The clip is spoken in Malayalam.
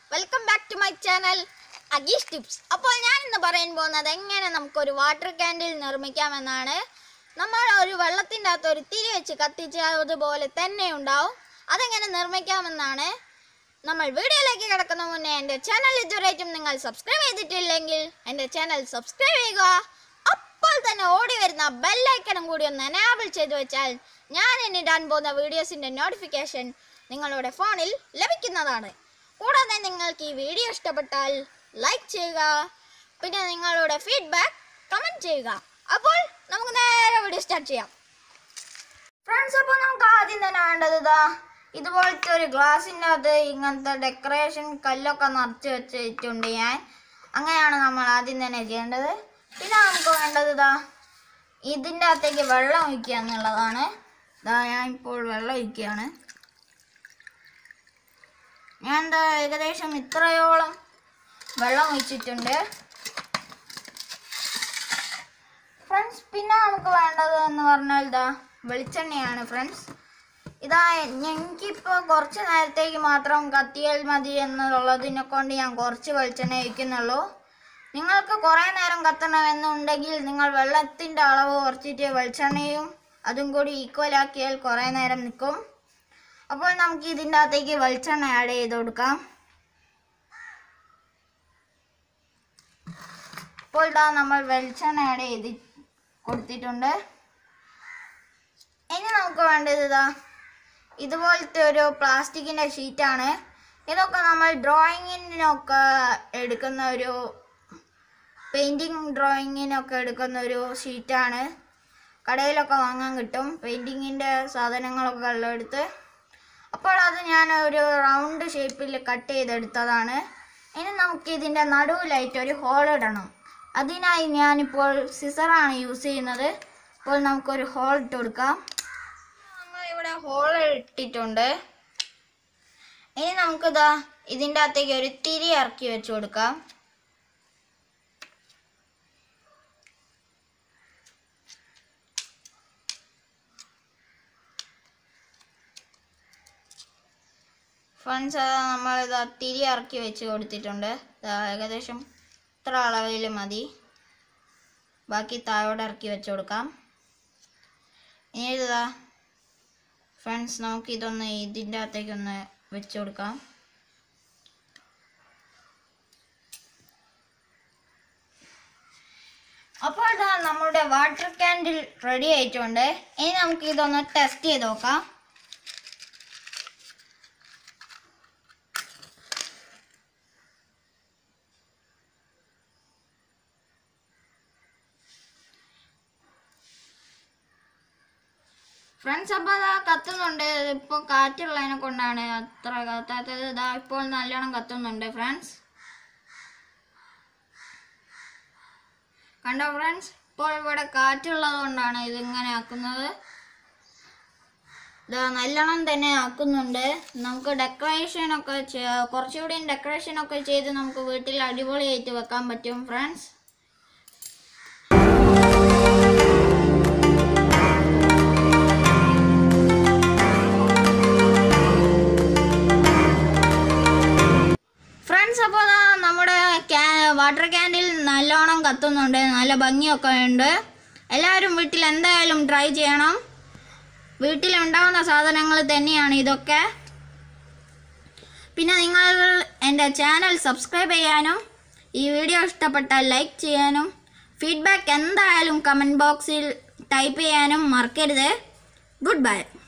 welcome back to my channel Ageesh tips അപ്പോൾ ഞാൻ ഇന്ന് പറയാൻ പോകുന്നത് എങ്ങനെ നമുക്കൊരു വാട്ടർ ക്യാൻഡിൽ നിർമ്മിക്കാമെന്നാണ് നമ്മൾ ഒരു വെള്ളത്തിൻ്റെ അകത്ത് ഒരു തിരി വെച്ച് കത്തിച്ചതുപോലെ തന്നെ ഉണ്ടാവും അതെങ്ങനെ നിർമ്മിക്കാമെന്നാണ് നമ്മൾ വീഡിയോയിലേക്ക് കിടക്കുന്ന മുന്നേ എൻ്റെ ചാനൽ ഇതുവരെയും നിങ്ങൾ സബ്സ്ക്രൈബ് ചെയ്തിട്ടില്ലെങ്കിൽ എൻ്റെ ചാനൽ സബ്സ്ക്രൈബ് ചെയ്യുക അപ്പോൾ തന്നെ ഓടി വരുന്ന ബെല്ലൈക്കണും കൂടി ഒന്ന് എനാബിൾ ചെയ്തു വെച്ചാൽ ഞാൻ ഇന്നിടാൻ പോകുന്ന വീഡിയോസിൻ്റെ നോട്ടിഫിക്കേഷൻ നിങ്ങളുടെ ഫോണിൽ ലഭിക്കുന്നതാണ് കൂടാതെ നിങ്ങൾക്ക് ഈ വീഡിയോ ഇഷ്ടപ്പെട്ടാൽ ലൈക്ക് ചെയ്യുക പിന്നെ നിങ്ങളുടെ ഫീഡ്ബാക്ക് കമൻറ്റ് ചെയ്യുക അപ്പോൾ നമുക്ക് നേരെ വീഡിയോ സ്റ്റാർട്ട് ചെയ്യാം ഫ്രണ്ട്സ് അപ്പോൾ നമുക്ക് ആദ്യം തന്നെ വേണ്ടത് ഇതാ ഇതുപോലത്തെ ഒരു ഗ്ലാസിൻ്റെ അകത്ത് ഇങ്ങനത്തെ ഡെക്കറേഷൻ കല്ലൊക്കെ നിറച്ച് വെച്ചിട്ടുണ്ട് ഞാൻ അങ്ങനെയാണ് നമ്മൾ ആദ്യം തന്നെ ചെയ്യേണ്ടത് പിന്നെ നമുക്ക് വേണ്ടത് ഇതാ ഇതിൻ്റെ അകത്തേക്ക് വെള്ളം ഒഴിക്കുക എന്നുള്ളതാണ് ഇതാ ഞാൻ ഇപ്പോൾ വെള്ളം ഒഴിക്കുകയാണ് ഞാൻ എന്താ ഏകദേശം ഇത്രയോളം വെള്ളം ഒഴിച്ചിട്ടുണ്ട് ഫ്രണ്ട്സ് പിന്നെ നമുക്ക് വേണ്ടത് എന്ന് പറഞ്ഞാൽ ഇതാ വെളിച്ചെണ്ണയാണ് ഫ്രണ്ട്സ് ഇതാ എനിക്കിപ്പോൾ കുറച്ച് നേരത്തേക്ക് മാത്രം കത്തിയാൽ മതി എന്നുള്ളതിനെ കൊണ്ട് ഞാൻ കുറച്ച് വെളിച്ചെണ്ണ ഒഴിക്കുന്നുള്ളൂ നിങ്ങൾക്ക് കുറേ നേരം കത്തണമെന്നുണ്ടെങ്കിൽ നിങ്ങൾ വെള്ളത്തിൻ്റെ അളവ് കുറച്ചിട്ട് വെളിച്ചെണ്ണയും അതും കൂടി ഈക്വൽ ആക്കിയാൽ കുറേ നേരം നിൽക്കും അപ്പോൾ നമുക്ക് ഇതിൻ്റെ അകത്തേക്ക് വെളിച്ചെണ്ണ ആഡ് ചെയ്ത് കൊടുക്കാം ഇപ്പോൾ ഇതാ നമ്മൾ വെളിച്ചെണ്ണ ആഡ് ചെയ്ത് കൊടുത്തിട്ടുണ്ട് ഇനി നമുക്ക് വേണ്ടത് ഇതാ ഇതുപോലത്തെ ഒരു പ്ലാസ്റ്റിക്കിൻ്റെ ഷീറ്റാണ് ഇതൊക്കെ നമ്മൾ ഡ്രോയിങ്ങിനൊക്കെ എടുക്കുന്ന ഒരു പെയിൻറ്റിങ് ഡ്രോയിങ്ങിനൊക്കെ എടുക്കുന്ന ഒരു ഷീറ്റാണ് കടയിലൊക്കെ വാങ്ങാൻ കിട്ടും പെയിൻറ്റിങ്ങിൻ്റെ സാധനങ്ങളൊക്കെ ഉള്ളെടുത്ത് അപ്പോൾ അത് ഞാൻ ഒരു റൗണ്ട് ഷേപ്പിൽ കട്ട് ചെയ്തെടുത്തതാണ് ഇനി നമുക്ക് ഇതിൻ്റെ നടുവിലായിട്ട് ഒരു ഹോൾ ഇടണം അതിനായി ഞാനിപ്പോൾ സിസറാണ് യൂസ് ചെയ്യുന്നത് അപ്പോൾ നമുക്കൊരു ഹോൾ ഇട്ട് കൊടുക്കാം നമ്മളിവിടെ ഹോൾ ഇട്ടിട്ടുണ്ട് ഇനി നമുക്കിതാ ഇതിൻ്റെ അകത്തേക്ക് ഒരു തിരി ഇറക്കി വെച്ച് കൊടുക്കാം ഫ്രണ്ട്സ് നമ്മളിത് തിരി ഇറക്കി വെച്ച് കൊടുത്തിട്ടുണ്ട് ദാ ഏകദേശം ഇത്ര അളവിൽ മതി ബാക്കി താഴോട്ട് ഇറക്കി വെച്ച് കൊടുക്കാം ഇനി ഇതാ ഫ്രണ്ട്സ് നമുക്ക് ഇതൊന്ന് ഇതിൻ്റെ അകത്തേക്കൊന്ന് വെച്ച് കൊടുക്കാം അപ്പോൾ ഇതാ നമ്മുടെ വാട്ടർ ക്യാൻഡിൽ റെഡി ആയിട്ടുണ്ട് ഇനി നമുക്ക് ഇതൊന്ന് ടെസ്റ്റ് ചെയ്ത് നോക്കാം ഫ്രണ്ട്സ് അപ്പോൾ അതാ കത്തുന്നുണ്ട് ഇപ്പോൾ കാറ്റുള്ളതിനെ കൊണ്ടാണ് അത്ര കത്താത്തത് ഇതാ ഇപ്പോൾ നല്ലോണം കത്തുന്നുണ്ട് ഫ്രണ്ട്സ് കണ്ടോ ഫ്രണ്ട്സ് ഇപ്പോൾ ഇവിടെ കാറ്റുള്ളത് കൊണ്ടാണ് ഇതിങ്ങനെ ആക്കുന്നത് ഇതാ നല്ലോണം തന്നെ ആക്കുന്നുണ്ട് നമുക്ക് ഡെക്കറേഷൻ ഒക്കെ കുറച്ചുകൂടി ഡെക്കറേഷൻ ഒക്കെ ചെയ്ത് നമുക്ക് വീട്ടിൽ അടിപൊളിയായിട്ട് വെക്കാൻ പറ്റും ഫ്രണ്ട്സ് ഫ്രണ്ട്സ് അപ്പോൾ ദാ നമ്മുടെ വാട്ടർ ക്യാൻഡിൽ നല്ലോണം കത്തുന്നുണ്ട് നല്ല ഭംഗിയൊക്കെ ഉണ്ട് എല്ലാവരും വീട്ടിൽ എന്തായാലും ട്രൈ ചെയ്യണം വീട്ടിലുണ്ടാവുന്ന സാധനങ്ങൾ തന്നെയാണ് ഇതൊക്കെ പിന്നെ നിങ്ങൾ എൻ്റെ ചാനൽ സബ്സ്ക്രൈബ് ചെയ്യാനും ഈ വീഡിയോ ഇഷ്ടപ്പെട്ടാൽ ലൈക്ക് ചെയ്യാനും ഫീഡ്ബാക്ക് എന്തായാലും കമൻറ്റ് ബോക്സിൽ ടൈപ്പ് ചെയ്യാനും മറക്കരുത് ഗുഡ് ബൈ